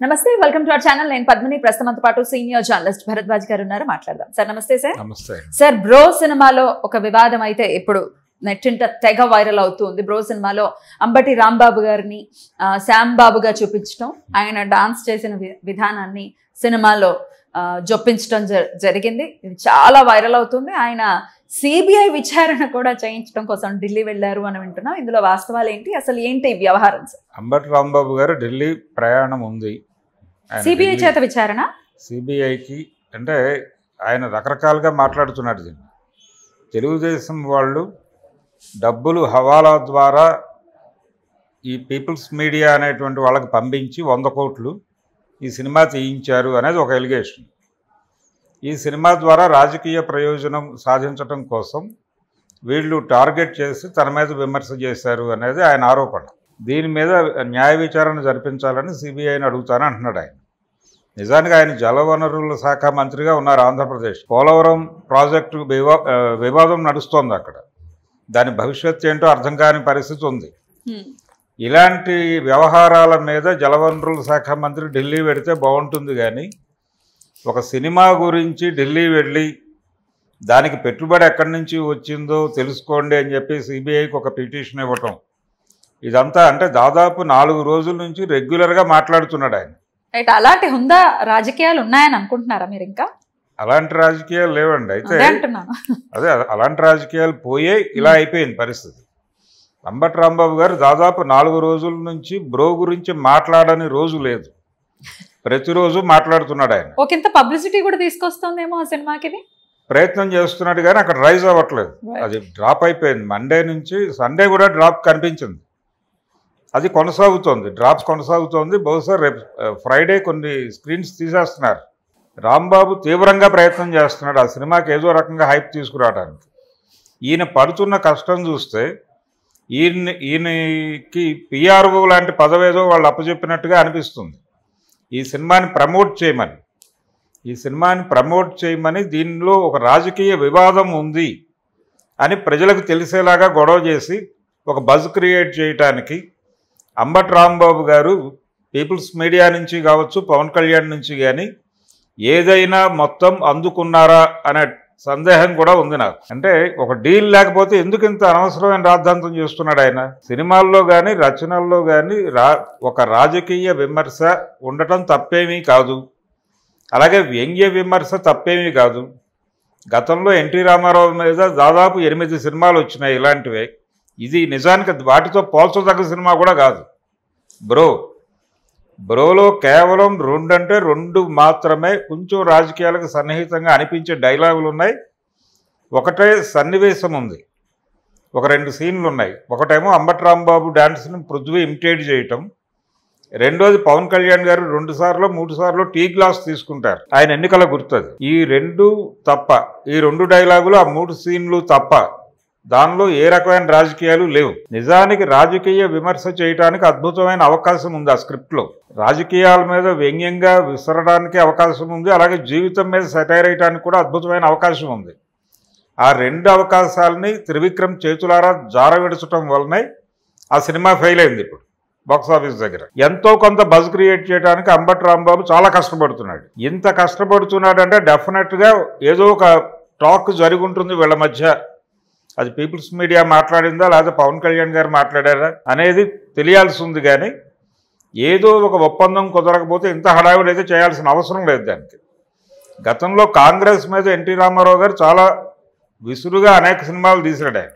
నమస్తే welcome to our channel నేను పద్మిని ప్రస్తుతంతో పాటు సీనియర్ జర్నలిస్ట్ భరద్వాజ్ గారు ఉన్నారు మాట్లాడదాం సార్ నమస్తే సార్ నమస్తే సార్ బ్రో సినిమాలో ఒక వివాదం అయితే ఇప్పుడు నెట్టింట తెగ వైరల్ అవుతుంది బ్రో సినిమాలో అంబటి రాంబాబు గారిని ఆ, శ్యామ్ బాబుగా చూపించడం ఆయన డాన్స్ చేసిన వి- విధానాన్ని సినిమాలో ఆ, జొప్పించడం జ- జరిగింది ఇది చాలా వైరల్ అవుతుంది ఆయన సిబిఐ విచారణ కూడా చేయించడం కోసం ఢిల్లీ వెళ్ళారు అని వింటున్నాం ఇందులో వాస్తవాలు ఏంటి అసలు ఏంటి ఈ వ్యవహారం సార్ అంబటి రాంబాబు గారు ఢిల్లీ ప్రయాణం ఉంది సిబిఐ చేత విచారణ సిబిఐకి అంటే ఆయన రకరకాలుగా మాట్లాడుతున్నాడు దీన్ని తెలుగుదేశం వాళ్ళు డబ్బులు హవాలా ద్వారా ఈ పీపుల్స్ మీడియా అనేటువంటి వాళ్ళకి పంపించి వంద కోట్లు ఈ సినిమా తీయించారు అనేది ఒక ఎలిగేషన్ ఈ సినిమా ద్వారా రాజకీయ ప్రయోజనం సాధించటం కోసం వీళ్ళు టార్గెట్ చేసి తన మీద విమర్శ చేశారు అనేది ఆయన ఆరోపణ దీని మీద న్యాయ విచారణ జరిపించాలని సిబిఐని అడుగుతాను అంటున్నాడు ఆయన నిజానికి ఆయన జలవనరుల శాఖ మంత్రిగా ఉన్నారు ఆంధ్రప్రదేశ్ పోలవరం ప్రాజెక్టు వివా ఆ, వివాదం నడుస్తోంది అక్కడ దాని భవిష్యత్తు ఏంటో అర్థం కాని పరిస్థితి ఉంది ఇలాంటి వ్యవహారాల మీద జలవనరుల శాఖ మంత్రి ఢిల్లీ వెడితే బాగుంటుంది కానీ ఒక సినిమా గురించి ఢిల్లీ వెళ్ళి దానికి పెట్టుబడి ఎక్కడి నుంచి వచ్చిందో తెలుసుకోండి అని చెప్పి సిబిఐకి ఒక పిటిషన్ ఇవ్వటం ఇదంతా అంటే దాదాపు నాలుగు రోజుల నుంచి రెగ్యులర్గా మాట్లాడుతున్నాడు ఆయన రైట్ అలాంటి హుందా రాజకీయాలు ఉన్నాయని అనుకుంటున్నారా మీరు ఇంకా అలాంటి రాజకీయాలు లేవండి అయితే అదే అంటున్నాను అదే అలాంటి రాజకీయాలు పోయే ఇలా అయిపోయింది పరిస్థితి అంబటి రాంబాబు గారు దాదాపు నాలుగు రోజుల నుంచి బ్రో గురించి మాట్లాడని రోజు లేదు ప్రతిరోజు మాట్లాడుతున్నాడు ఆయన ఒకంత పబ్లిసిటీ కూడా తీసుకొస్తుందేమో ఆ సినిమాకి ఇది ప్రయత్నం చేస్తున్నాడు కానీ అక్కడ రైజ్ అవ్వట్లేదు అది డ్రాప్ అయిపోయింది మండే నుంచి సండే కూడా డ్రాప్ కనిపించింది అది కొనసాగుతోంది డ్రాప్ కొనసాగుతోంది బహుశా రేపు ఆ, ఫ్రైడే కొన్ని స్క్రీన్స్ తీసేస్తున్నారు రాంబాబు తీవ్రంగా ప్రయత్నం చేస్తున్నాడు ఆ సినిమాకి ఏదో రకంగా హైప్ తీసుకురావడానికి ఈయన పడుతున్న కష్టం చూస్తే ఈయన ఈయనకి పిఆర్ఓ లాంటి పదవేదో వాళ్ళు అప్పచెప్పినట్టుగా అనిపిస్తుంది ఈ సినిమాని ప్రమోట్ చేయమని ఈ సినిమాని ప్రమోట్ చేయమని దీనిలో ఒక రాజకీయ వివాదం ఉంది అని ప్రజలకు తెలిసేలాగా గొడవ చేసి ఒక బజ్ క్రియేట్ చేయటానికి అంబట్ రాంబాబు గారు పీపుల్స్ మీడియా నుంచి కావచ్చు పవన్ కళ్యాణ్ నుంచి కానీ ఏదైనా మొత్తం అందుకున్నారా అనే సందేహం కూడా ఉంది నాకు అంటే ఒక డీల్ లేకపోతే ఎందుకు ఇంత అనవసరమైన రాద్ధాంతం చేస్తున్నాడు ఆయన సినిమాల్లో కానీ రచనల్లో కానీ రా ఒక రాజకీయ విమర్శ ఉండటం తప్పేమీ కాదు అలాగే వ్యంగ్య విమర్శ తప్పేమీ కాదు గతంలో ఎన్టీ రామారావు మీద దాదాపు ఎనిమిది సినిమాలు వచ్చినాయి ఇలాంటివే ఇది నిజానికి వాటితో పోల్చదగ్గ సినిమా కూడా కాదు బ్రో బ్రోలో కేవలం రెండు అంటే రెండు మాత్రమే కొంచెం రాజకీయాలకు సన్నిహితంగా అనిపించే డైలాగులు ఉన్నాయి ఒకటే సన్నివేశం ఉంది ఒక రెండు సీన్లు ఉన్నాయి ఒకటేమో అంబట్ రాంబాబు డాన్స్ని పృథ్వీ ఇమిటేట్ చేయటం రెండోది పవన్ కళ్యాణ్ గారు రెండు సార్లు మూడు సార్లు టీ గ్లాస్ తీసుకుంటారు ఆయన ఎన్నికల గుర్తుంది ఈ రెండు తప్ప ఈ రెండు డైలాగులు ఆ మూడు సీన్లు తప్ప దానిలో ఏ రకమైన రాజకీయాలు లేవు నిజానికి రాజకీయ విమర్శ చేయడానికి అద్భుతమైన అవకాశం ఉంది ఆ స్క్రిప్ట్లో రాజకీయాల మీద వ్యంగ్యంగా విసరడానికి అవకాశం ఉంది అలాగే జీవితం మీద సెటైర్ వేయడానికి కూడా అద్భుతమైన అవకాశం ఉంది ఆ రెండు అవకాశాలని త్రివిక్రమ్ చేతులారా జారవిడచటం వల్లనే ఆ సినిమా ఫెయిల్ అయింది ఇప్పుడు బాక్స్ ఆఫీస్ దగ్గర ఎంతో కొంత బజ్ క్రియేట్ చేయడానికి అంబట్ రాంబాబు చాలా కష్టపడుతున్నాడు ఇంత కష్టపడుతున్నాడు అంటే డెఫినెట్గా ఏదో ఒక టాక్ జరిగి ఉంటుంది వీళ్ళ మధ్య అది పీపుల్స్ మీడియా మాట్లాడిందా లేదా పవన్ కళ్యాణ్ గారు మాట్లాడారా అనేది తెలియాల్సి ఉంది కానీ ఏదో ఒక ఒప్పందం కుదరకపోతే ఇంత హడావిడి అయితే చేయాల్సిన అవసరం లేదు దానికి గతంలో కాంగ్రెస్ మీద ఎన్టీ రామారావు గారు చాలా విసురుగా అనేక సినిమాలు తీసాడు ఆయన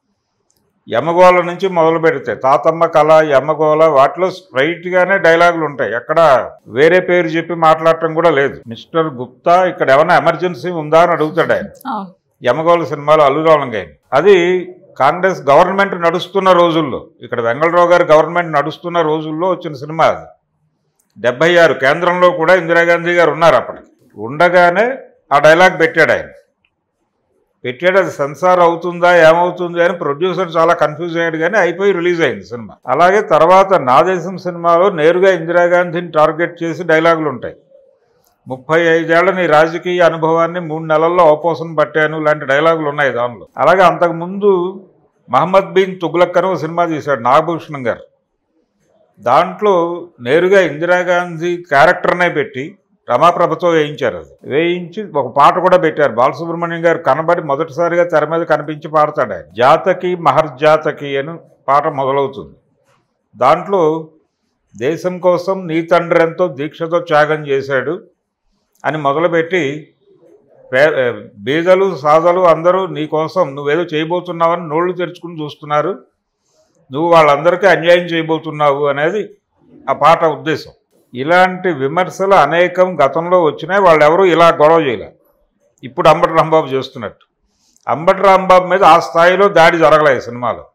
యమగోళ నుంచి మొదలు పెడితే తాతమ్మ కళ యమగోళ వాటిలో స్ట్రైట్గానే డైలాగులు ఉంటాయి ఎక్కడ వేరే పేరు చెప్పి మాట్లాడటం కూడా లేదు మిస్టర్ గుప్తా ఇక్కడ ఏమైనా ఎమర్జెన్సీ ఉందా అని అడుగుతాడు ఆయన అవును యమగోళ సినిమాలో అల్లురాలంగాయని అది కాంగ్రెస్ గవర్నమెంట్ నడుస్తున్న రోజుల్లో ఇక్కడ వెంగళరావు గారు గవర్నమెంట్ నడుస్తున్న రోజుల్లో వచ్చిన సినిమా అది డెబ్బై ఆరు కేంద్రంలో కూడా ఇందిరాగాంధీ గారు ఉన్నారు అప్పటికి ఉండగానే ఆ డైలాగ్ పెట్టాడు ఆయన పెట్టాడు అది సెన్సార్ అవుతుందా ఏమవుతుంది అని ప్రొడ్యూసర్ చాలా కన్ఫ్యూజ్ అయ్యాడు కానీ అయిపోయి రిలీజ్ అయింది సినిమా అలాగే తర్వాత నా దేశం సినిమాలో నేరుగా ఇందిరాగాంధీని టార్గెట్ చేసి డైలాగులు ఉంటాయి ముప్పై ఐదేళ్ల నీ రాజకీయ అనుభవాన్ని మూడు నెలల్లో అవపోసం పట్టాను లాంటి డైలాగులు ఉన్నాయి దానిలో అలాగే అంతకుముందు మహమ్మద్ బిన్ తుగ్లక్ అని ఒక సినిమా తీశాడు నాగభూషణం గారు దాంట్లో నేరుగా ఇందిరాగాంధీ క్యారెక్టర్నే పెట్టి రమాప్రభతో వేయించారు అది వేయించి ఒక పాట కూడా పెట్టారు బాలసుబ్రహ్మణ్యం గారు కనబడి మొదటిసారిగా తెర మీద కనిపించి పాడతాడు ఆయన జాతకి మహర్జాతకి అని పాట మొదలవుతుంది దాంట్లో దేశం కోసం నీ తండ్రి ఎంతో దీక్షతో త్యాగం చేశాడు అని మొదలుపెట్టి పే- బీదలు సాదలు అందరూ నీ కోసం నువ్వేదో చేయబోతున్నావని నోళ్ళు తెరుచుకుని చూస్తున్నారు నువ్వు వాళ్ళందరికీ అన్యాయం చేయబోతున్నావు అనేది ఆ పాట ఉద్దేశం ఇలాంటి విమర్శలు అనేకం గతంలో వచ్చినాయి వాళ్ళు ఎవరు ఇలా గొడవ చేయలే ఇప్పుడు అంబటి రాంబాబు చేస్తున్నట్టు అంబటి రాంబాబు మీద ఆ స్థాయిలో దాడి జరగలేదు సినిమాలో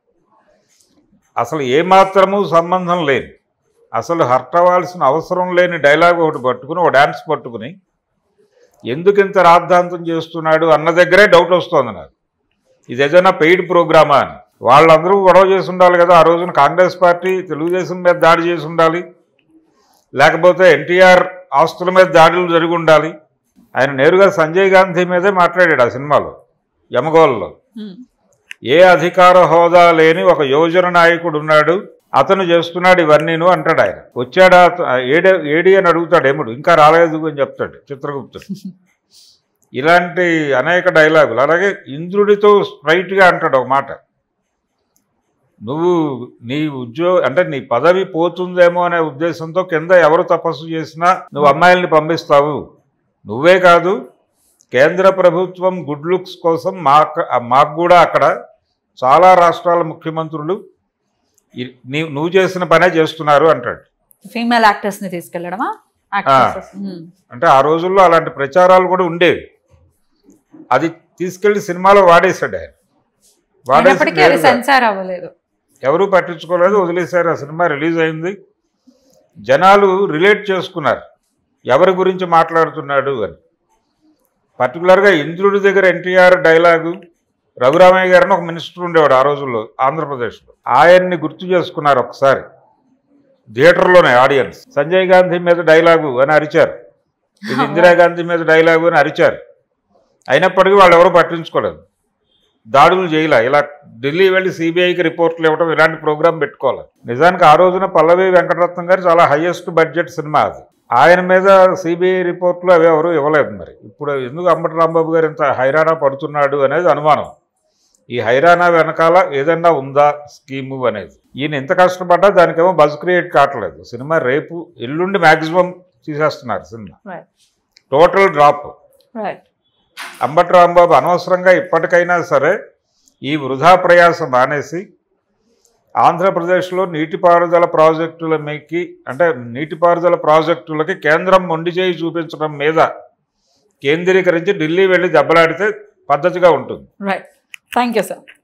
అసలు ఏమాత్రము సంబంధం లేని అసలు హర్ట్ అవ్వాల్సిన అవసరం లేని డైలాగ్ ఒకటి పట్టుకుని ఒక డ్యాన్స్ పట్టుకుని ఎందుకు ఇంత రాద్ధాంతం చేస్తున్నాడు అన్న దగ్గరే డౌట్ వస్తుంది నాకు ఇది ఏదైనా పెయిడ్ ప్రోగ్రామా అని వాళ్ళందరూ గొడవ చేసి ఉండాలి కదా ఆ రోజున కాంగ్రెస్ పార్టీ తెలుగుదేశం మీద దాడి చేసి ఉండాలి లేకపోతే ఎన్టీఆర్ ఆస్తుల మీద దాడులు జరిగి ఉండాలి ఆయన నేరుగా సంజయ్ గాంధీ మీదే మాట్లాడాడు ఆ సినిమాలో యమగోల్లో ఉమ్. ఏ అధికార హోదా లేని ఒక యోజన నాయకుడు ఉన్నాడు అతను చేస్తున్నాడు ఇవన్నీను అంటాడు ఆయన వచ్చాడా అత- ఏడే ఏడి అని అడుగుతాడు ఎముడు ఇంకా రాలేదు అని చెప్తాడు చిత్రగుప్తుడు ఇలాంటి అనేక డైలాగులు అలాగే ఇంద్రుడితో స్ట్రైట్గా అంటాడు ఒక మాట నువ్వు నీ ఉద్యోగ అంటే నీ పదవి పోతుందేమో అనే ఉద్దేశంతో కింద ఎవరు తపస్సు చేసినా నువ్వు అమ్మాయిల్ని పంపిస్తావు నువ్వే కాదు కేంద్ర ప్రభుత్వం గుడ్ లుక్స్ కోసం మాకు మాకు కూడా అక్కడ చాలా రాష్ట్రాల ముఖ్యమంత్రులు ఇ- నీ నువ్వు చేసిన పనే చేస్తున్నారు అంటాడు ఫీమేల్ యాక్టర్స్ ని తీసుకెళ్ళడమా యాక్ట్రెసెస్ అంటే ఆ రోజుల్లో అలాంటి ప్రచారాలు కూడా ఉండేవి అది తీసుకెళ్లి సినిమాలో వాడేశాడు ఆయన వాడేసి అయినప్పటికీ అది నేరుగా సెన్సార్ అవ్వలేదు ఎవరూ పట్టించుకోలేదు వదిలేశారు ఆ సినిమా రిలీజ్ అయింది జనాలు రిలేట్ చేసుకున్నారు ఎవరి గురించి మాట్లాడుతున్నాడు అని పర్టికులర్గా ఇంద్రుడి దగ్గర ఎన్టీఆర్ డైలాగు రఘురామయ్య గారిని ఒక మినిస్టర్ ఉండేవాడు ఆ రోజుల్లో ఆంధ్రప్రదేశ్లో ఆయన్ని గుర్తు చేసుకున్నారు ఒకసారి థియేటర్లోనే ఆడియన్స్ సంజయ్ గాంధీ మీద డైలాగు అని అరిచారు ఇది ఇందిరాగాంధీ మీద డైలాగు అని అరిచారు అయినప్పటికీ వాళ్ళు ఎవరూ పట్టించుకోలేదు దాడులు చేయలే ఇలా ఢిల్లీ వెళ్ళి సిబిఐకి రిపోర్ట్లు ఇవ్వడం ఇలాంటి ప్రోగ్రాం పెట్టుకోవాలి నిజానికి ఆ రోజున పల్లవి వెంకటరత్నం గారు చాలా హైయెస్ట్ బడ్జెట్ సినిమా అది ఆయన మీద సిబిఐ రిపోర్ట్లు అవి ఎవరు ఇవ్వలేదు మరి ఇప్పుడు ఎందుకు అంబటి రాంబాబు గారు ఇంత హైరాణా పడుతున్నాడు అనేది అనుమానం ఈ హైరాణా వెనకాల ఏదన్నా ఉందా స్కీము అనేది ఈయన ఎంత కష్టపడ్డా దానికేమో బజ్ క్రియేట్ కావట్లేదు సినిమా రేపు ఎల్లుండి మ్యాక్సిమం తీసేస్తున్నారు cinema right total drop right Ambati Rambabu అనవసరంగా ఇప్పటికైనా సరే ఈ వృధా ప్రయాసం మానేసి ఆంధ్రప్రదేశ్లో నీటిపారుదల ప్రాజెక్టుల మీకి అంటే నీటిపారుదల ప్రాజెక్టులకి కేంద్రం మొండి చేయి చూపించడం మీద కేంద్రీకరించి ఢిల్లీ వెళ్ళి దెబ్బలాడితే పద్ధతిగా ఉంటుంది రైట్ థ్యాంక్ యూ సార్